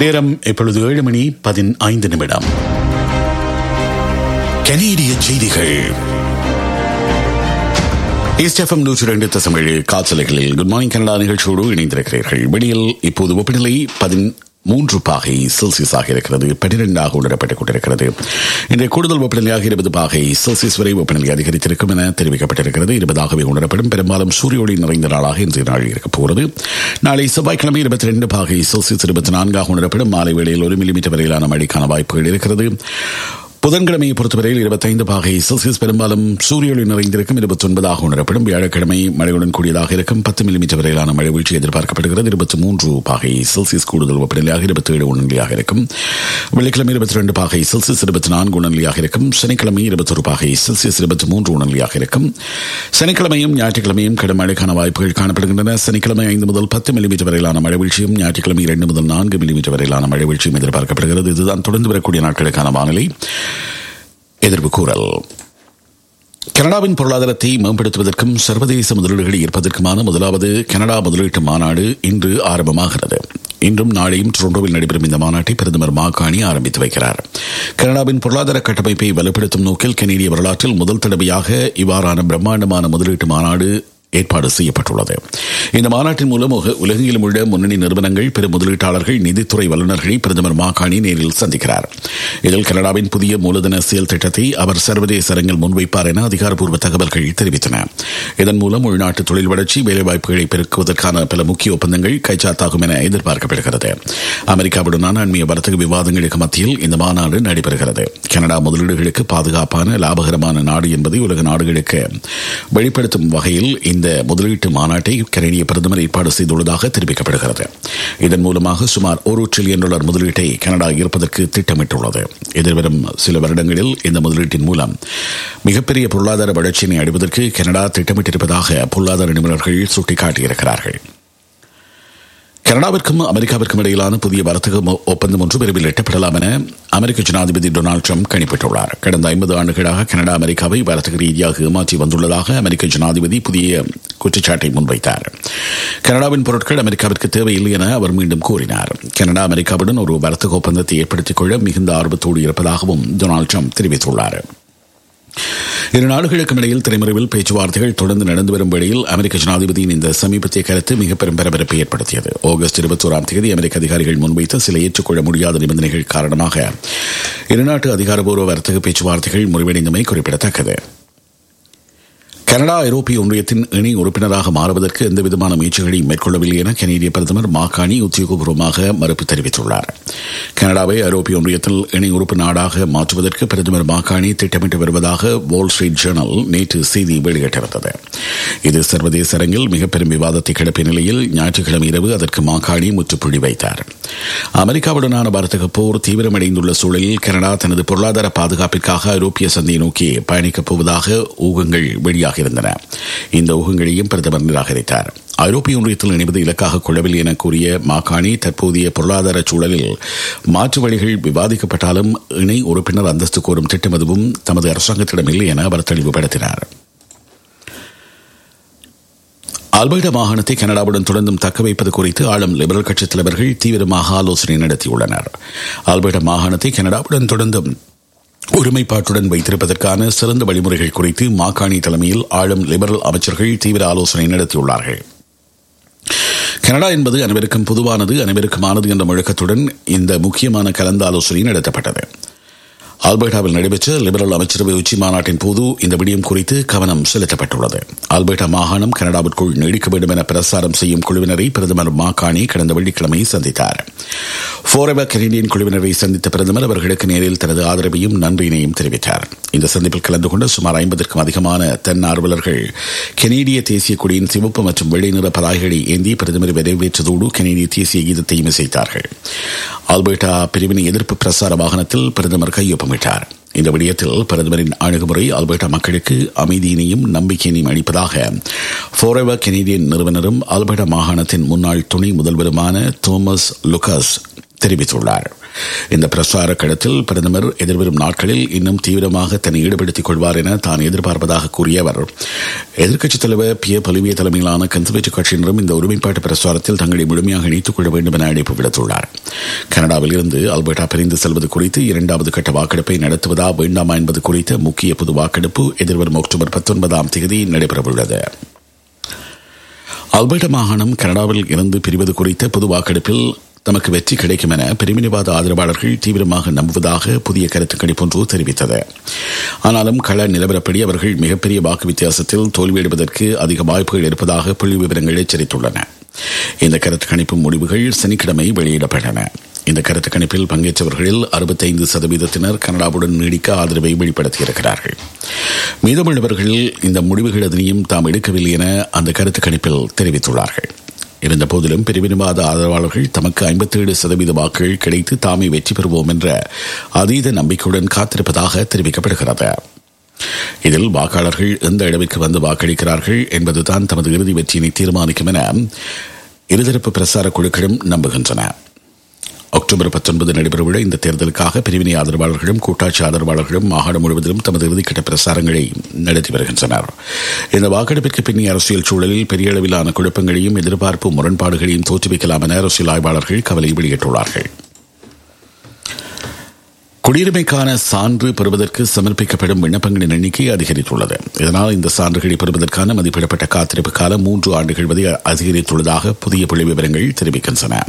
நேரம் இப்பொழுது ஏழு மணி பதினைந்து நிமிடம் கனேடிய செய்திகள் ஈஸ்ட் எஃப்எம் நூற்றி ரெண்டு தசமேழு காய்ச்சலைகளில் குட் மார்னிங் கனடா நிகழ்ச்சியோடு இணைந்திருக்கிறீர்கள் வெளியில் இப்போது வெப்பநிலை பதின் மூன்று பாகை செல்சியஸாக இருக்கிறது பனிரெண்டாக உணரப்பட்டுக் கொண்டிருக்கிறது இன்றைய கூடுதல் வெப்பநிலையாக இருபது பாகை செல்சியஸ் வரை வெப்பநிலை அதிகரித்திருக்கும் என தெரிவிக்கப்பட்டிருக்கிறது இருபதாகவே உணரப்படும் பெரும்பாலும் சூரிய ஒளி நிறைந்த நாளாக இன்றைய நாள் இருக்கப் போகிறது நாளை செவ்வாய்க்கிழமை இருபத்தி ரெண்டு பாகை செல்சியஸ் இருபத்தி நான்காக உணரப்படும் மாலை வேளையில் ஒரு மில்லிமீட்டர் வரையிலான மழைக்கான வாய்ப்புகள் இருக்கிறது புதன்கிழமையை பொறுத்தவரையில் இருபத்தைந்து பாகை செல்சியஸ் பெரும்பாலும் சூரிய ஒளி நிறைந்திருக்கும் இருபத்தி ஒன்பதாக உணரப்படும் வியாழக்கிழமை மழையுடன் கூடியதாக இருக்கும் பத்து மில்லிமீட்டர் வரையிலான மழை வீழ்ச்சி எதிர்பார்க்கப்படுகிறது இருபத்தி மூன்று பாகை செல்சியஸ் கூடுதல் வெப்பநிலையாக இருபத்தி ஏழு உணர்நிலையாக இருக்கும் வெள்ளிக்கிழமை இருபத்தி ரெண்டு பாகை செல்சியஸ் இருபத்தி நான்கு உணர்நிலையாக இருக்கும் சனிக்கிழமை இருபத்தொரு பாகை செல்சியஸ் இருபத்தி மூன்று உணர்நிலையாக இருக்கும் சனிக்கிழமையும் ஞாயிற்றுக்கிழமையும் கடும் மழைக்கான வாய்ப்புகள் காணப்படுகின்றன சனிக்கிழமை ஐந்து முதல் பத்து மில்லிமீட்டர் வரையிலான மழை வீழ்ச்சியும் ஞாயிற்றுக்கிழமை இரண்டு முதல் நான்கு மில்லிமீட்டர் வரையிலான மழை வீழ்ச்சியும் எதிர்பார்க்கப்படுகிறது இதுதான் தொடர்ந்து வரக்கூடிய நாட்களுக்கான வானிலை எதிர்ப்பு கூறல் கனடாவின் பொருளாதாரத்தை மேம்படுத்துவதற்கும் சர்வதேச முதலீடுகளை ஈர்ப்பதற்குமான முதலாவது கனடா முதலீட்டு மாநாடு இன்று ஆரம்பமாகிறது இன்றும் நாளையும் டொரண்டோவில் நடைபெறும் இந்த மாநாட்டை பிரதமர் மாகாணி ஆரம்பித்து வைக்கிறார் கனடாவின் பொருளாதார கட்டமைப்பை வலுப்படுத்தும் நோக்கில் கனேடிய வரலாற்றில் முதல் தடவையாக இவ்வாறான பிரம்மாண்டமான முதலீட்டு மாநாடு ஏற்பாடு செய்யப்பட்டுள்ளது இந்த மாநாட்டின் மூலம் உலகெங்கிலும் உள்ள முன்னணி நிறுவனங்கள் பெரும் முதலீட்டாளர்கள் நிதித்துறை வல்லுநர்களை பிரதமர் மாகாணி நேரில் சந்திக்கிறார் இதில் கனடாவின் புதிய மூலதன செயல் திட்டத்தை அவர் சர்வதேச அரங்கில் முன்வைப்பார் என அதிகாரப்பூர்வ தகவல்கள் தெரிவித்தன இதன் மூலம் உள்நாட்டு தொழில் வளர்ச்சி வேலைவாய்ப்புகளை பெருக்குவதற்கான பல முக்கிய ஒப்பந்தங்கள் கைச்சாத்தாகும் என எதிர்பார்க்கப்படுகிறது அமெரிக்காவுடனான அண்மைய வர்த்தக விவாதங்களுக்கு மத்தியில் இந்த மாநாடு நடைபெறுகிறது கனடா முதலீடுகளுக்கு பாதுகாப்பான லாபகரமான நாடு என்பதை உலக நாடுகளுக்கு வெளிப்படுத்தும் வகையில் இந்த முதலீட்டு மாநாட்டை கனேடிய பிரதமர் ஏற்பாடு செய்துள்ளதாக தெரிவிக்கப்படுகிறது இதன் மூலமாக சுமார் ஒரு டிரில்லியன் டாலர் முதலீட்டை கனடா ஈர்ப்பதற்கு திட்டமிட்டுள்ளது எதிர்வரும் சில வருடங்களில் இந்த முதலீட்டின் மூலம் மிகப்பெரிய பொருளாதார வளர்ச்சியினை அடைவதற்கு கனடா திட்டமிட்டிருப்பதாக பொருளாதார நிபுணர்கள் சுட்டிக்காட்டியிருக்கிறார்கள் கனடாவிற்கும் அமெரிக்காவிற்கும் இடையிலான புதிய வர்த்தக ஒப்பந்தம் ஒன்று விரைவில் எட்டப்படலாம் என அமெரிக்க ஜனாதிபதி டொனால்டு ட்ரம்ப் கணிப்பிட்டுள்ளார் கடந்த ஐம்பது ஆண்டுகளாக கனடா அமெரிக்காவை வர்த்தக ரீதியாக ஏமாற்றி வந்துள்ளதாக அமெரிக்க ஜனாதிபதி புதிய குற்றச்சாட்டை முன்வைத்தார் கனடாவின் பொருட்கள் அமெரிக்காவிற்கு தேவையில்லை என அவர் மீண்டும் கூறினார் கனடா அமெரிக்காவுடன் ஒரு வர்த்தக ஒப்பந்தத்தை ஏற்படுத்திக் கொள்ள மிகுந்த ஆர்வத்தோடு இருப்பதாகவும் டொனால்டு ட்ரம்ப் தெரிவித்துள்ளார் இரு நாடுகளுக்கும் இடையில் திரைமறைவில் பேச்சுவார்த்தைகள் தொடர்ந்து நடந்து வரும் வேளையில் அமெரிக்க ஜனாதிபதியின் இந்த சமீபத்திய கருத்து மிக பெரும் பரபரப்பை ஏற்படுத்தியது ஆகஸ்ட் இருபத்தோராம் தேதி அமெரிக்க அதிகாரிகள் முன்வைத்த சில ஏற்றுக்கொள்ள முடியாத நிபந்தனைகள் காரணமாக இருநாட்டு அதிகாரப்பூர்வ வர்த்தக பேச்சுவார்த்தைகள் முறிவடைந்தமை குறிப்பிடத்தக்கது கனடா ஐரோப்பிய ஒன்றியத்தின் இணை உறுப்பினராக மாறுவதற்கு எந்தவிதமான முயற்சிகளையும் மேற்கொள்ளவில்லை என கனேடிய பிரதமர் மாகாணி உத்தியோகபூர்வமாக மறுப்பு தெரிவித்துள்ளார் கனடாவை ஐரோப்பிய ஒன்றியத்தில் இணை உறுப்பு நாடாக மாற்றுவதற்கு பிரதமர் மாகாணி திட்டமிட்டு வருவதாக வால் ஸ்ட்ரீட் ஜேர்னல் நேற்று செய்தி வெளியிட்டிருந்தது இது சர்வதேச அரங்கில் மிக பெரும் விவாதத்தை கிளப்பிய நிலையில் ஞாயிற்றுக்கிழமை இரவு அதற்கு மாகாணி முற்றுப்புள்ளி வைத்தார் அமெரிக்காவுடனான வர்த்தக போர் தீவிரமடைந்துள்ள சூழலில் கனடா தனது பொருளாதார பாதுகாப்பிற்காக ஐரோப்பிய சந்தையை நோக்கி பயணிக்கப் போவதாக ஊகங்கள் வெளியாக இருந்தன இந்த ஊகங்களையும் பிரதமர் நிராகரித்தார் ஐரோப்பிய ஒன்றியத்தில் இணைவது இலக்காக கொள்ளவில்லை என கூறிய மாகாணி தற்போதைய பொருளாதார சூழலில் மாற்று வழிகள் விவாதிக்கப்பட்டாலும் இணை உறுப்பினர் அந்தஸ்து கோரும் திட்டம் எதுவும் தமது அரசாங்கத்திடம் இல்லை என அவர் தெளிவுபடுத்தினார் அல்பர்டா மாகாணத்தை கனடாவுடன் தொடர்ந்தும் தக்க வைப்பது குறித்து ஆளும் லிபரல் கட்சித் தலைவர்கள் தீவிரமாக ஆலோசனை நடத்தியுள்ளனர் அல்பர்டா மாகாணத்தை கனடாவுடன் தொடர்ந்தும் ஒருமைப்பாட்டுடன் வைத்திருப்பதற்கான சிறந்த வழிமுறைகள் குறித்து மாகாணி தலைமையில் ஆளும் லிபரல் அமைச்சர்கள் தீவிர ஆலோசனை நடத்தியுள்ளார்கள் கனடா என்பது அனைவருக்கும் பொதுவானது அனைவருக்குமானது என்ற முழக்கத்துடன் இந்த முக்கியமான கலந்து ஆலோசனை நடத்தப்பட்டது ஆல்பர்டாவில் நடைபெற்ற லிபரல் அமைச்சரவை உச்சி மாநாட்டின் போது இந்த விடயம் குறித்து கவனம் செலுத்தப்பட்டுள்ளது ஆல்பர்டா மாகாணம் கனடாவிற்குள் நீடிக்க வேண்டும் என பிரசாரம் செய்யும் குழுவினரை பிரதமர் மாகாணி கடந்த வெள்ளிக்கிழமை சந்தித்தார் போரவர் கனேடியன் குழுவினரை சந்தித்த பிரதமர் அவர்களுக்கு நேரில் தனது ஆதரவையும் நன்றியினையும் தெரிவித்தார் இந்த சந்திப்பில் கலந்து கொண்ட சுமார் ஐம்பதற்கும் அதிகமான தன்னார்வலர்கள் கனேடிய தேசிய கொடியின் சிவப்பு மற்றும் வெள்ளை நிற பதாகைகளை ஏந்தி பிரதமர் வரவேற்றதோடு கனேடிய தேசிய கீதத்தையும் இசைத்தார்கள் ஆல்பர்டா பிரிவினை எதிர்ப்பு பிரசார வாகனத்தில் பிரதமர் கையொப்பமிட்டார் இந்த விடயத்தில் பிரதமரின் அணுகுமுறை ஆல்பர்டா மக்களுக்கு அமைதியினையும் நம்பிக்கையினையும் அளிப்பதாக ஃபோரெவர் கெனடியன் நிறுவனரும் ஆல்பர்டா மாகாணத்தின் முன்னாள் துணை முதல்வருமான தோமஸ் லுகாஸ் தெரிவித்துள்ளார் இந்த பிரசார கடத்தில் பிரதமர் எதிர்வரும் நாட்களில் இன்னும் தீவிரமாக தன்னை ஈடுபடுத்திக் கொள்வார் என தான் எதிர்பார்ப்பதாக கூறிய அவர் எதிர்க்கட்சித் தலைவர் பி பலுவிய தலைமையிலான கன்சர்வேட்டிவ் கட்சியினரும் இந்த ஒருமைப்பாட்டு பிரசாரத்தில் தங்களை முழுமையாக இணைத்துக் கொள்ள வேண்டும் என அழைப்பு விடுத்துள்ளார் கனடாவில் இருந்து அல்பர்டா பிரிந்து செல்வது குறித்து இரண்டாவது கட்ட வாக்கெடுப்பை நடத்துவதா வேண்டாமா என்பது குறித்த முக்கிய பொது வாக்கெடுப்பு எதிர்வரும் அக்டோபர் பத்தொன்பதாம் தேதி நடைபெறவுள்ளது அல்பர்டா மாகாணம் கனடாவில் இருந்து பிரிவது குறித்த பொது வாக்கெடுப்பில் தமக்கு வெற்றி கிடைக்கும் என பிரிவினைவாத ஆதரவாளர்கள் தீவிரமாக நம்புவதாக புதிய கருத்து கணிப்பொன்று தெரிவித்தது ஆனாலும் கள நிலவரப்படி அவர்கள் மிகப்பெரிய வாக்கு வித்தியாசத்தில் தோல்வியடைவதற்கு அதிக வாய்ப்புகள் இருப்பதாக புள்ளி விவரங்கள் எச்சரித்துள்ளன இந்த கருத்து கணிப்பு முடிவுகள் சனிக்கிழமை வெளியிடப்பட்டன இந்த கருத்து கணிப்பில் பங்கேற்றவர்களில் அறுபத்தைந்து சதவீதத்தினர் கனடாவுடன் நீடிக்க ஆதரவை வெளிப்படுத்தியிருக்கிறார்கள் மீதமுள்ளவர்கள் இந்த முடிவுகள் எதனையும் தாம் எடுக்கவில்லை என அந்த கருத்து கணிப்பில் தெரிவித்துள்ளார்கள் இருந்த போதிலும் பிரிவினவாத ஆதரவாளர்கள் தமக்கு ஐம்பத்தேழு சதவீத வாக்குகள் கிடைத்து தாமே வெற்றி பெறுவோம் என்ற அதீத நம்பிக்கையுடன் காத்திருப்பதாக தெரிவிக்கப்படுகிறது இதில் வாக்காளர்கள் எந்த அளவிற்கு வந்து வாக்களிக்கிறார்கள் என்பதுதான் தமது இறுதி வெற்றியினை தீர்மானிக்கும் என இருதரப்பு பிரசார குழுக்களும் நம்புகின்றன அக்டோபர் பத்தொன்பது நடைபெறவுள்ள இந்த தேர்தலுக்காக பிரிவினை ஆதரவாளர்களும் கூட்டாட்சி ஆதரவாளர்களும் மாகாணம் முழுவதிலும் தமது இறுதிக்கட்ட பிரசாரங்களை நடத்தி வருகின்றனர் இந்த வாக்கெடுப்பிற்கு பின்னி அரசியல் சூழலில் பெரிய அளவிலான குழப்பங்களையும் எதிர்பார்ப்பு முரண்பாடுகளையும் தோற்றுவிக்கலாம் என அரசியல் ஆய்வாளர்கள் கவலை வெளியிட்டுள்ளார்கள் குடியுரிமைக்கான சான்று பெறுவதற்கு சமர்ப்பிக்கப்படும் விண்ணப்பங்களின் எண்ணிக்கை அதிகரித்துள்ளது இதனால் இந்த சான்றுகளை பெறுவதற்கான மதிப்பிடப்பட்ட காத்திருப்பு காலம் மூன்று ஆண்டுகள் வரை அதிகரித்துள்ளதாக புதிய புள்ளி விவரங்கள் தெரிவிக்கின்றன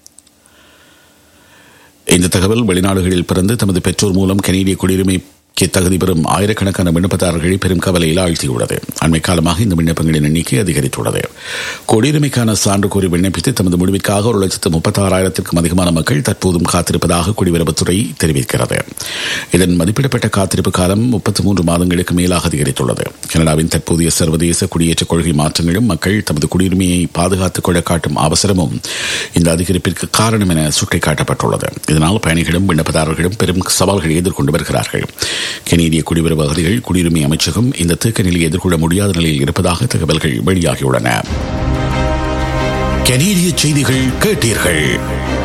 இந்த தகவல் வெளிநாடுகளில் பிறந்து தமது பெற்றோர் மூலம் கனேடிய குடியுரிமை தகுதி பெறும் ஆயிரக்கணக்கான விண்ணப்பதாரர்களை பெரும் கவலையில் ஆழ்த்தியுள்ளது அண்மை காலமாக இந்த விண்ணப்பங்களின் எண்ணிக்கை அதிகரித்துள்ளது குடியுரிமைக்கான சான்று கோரி விண்ணப்பித்து தமது முடிவிற்காக ஒரு லட்சத்து முப்பத்தாறாயிரத்திற்கும் அதிகமான மக்கள் தற்போதும் காத்திருப்பதாக குடியுறவுத்துறை தெரிவிக்கிறது இதன் மதிப்பிடப்பட்ட காத்திருப்பு காலம் முப்பத்தி மூன்று மாதங்களுக்கு மேலாக அதிகரித்துள்ளது கனடாவின் தற்போதைய சர்வதேச குடியேற்ற கொள்கை மாற்றங்களும் மக்கள் தமது குடியுரிமையை பாதுகாத்துக் கொள்ள காட்டும் அவசரமும் இந்த அதிகரிப்பிற்கு காரணம் என சுட்டிக்காட்டப்பட்டுள்ளது இதனால் பயணிகளும் விண்ணப்பதாரர்களும் பெரும் சவால்களை எதிர்கொண்டு வருகிறார்கள் கெனேடிய குடியுறவு அகதிகள் குடியுரிமை அமைச்சகம் இந்த தேக்க நிலையை எதிர்கொள்ள முடியாத நிலையில் இருப்பதாக தகவல்கள் வெளியாகியுள்ளன கனேடிய செய்திகள் கேட்டீர்கள்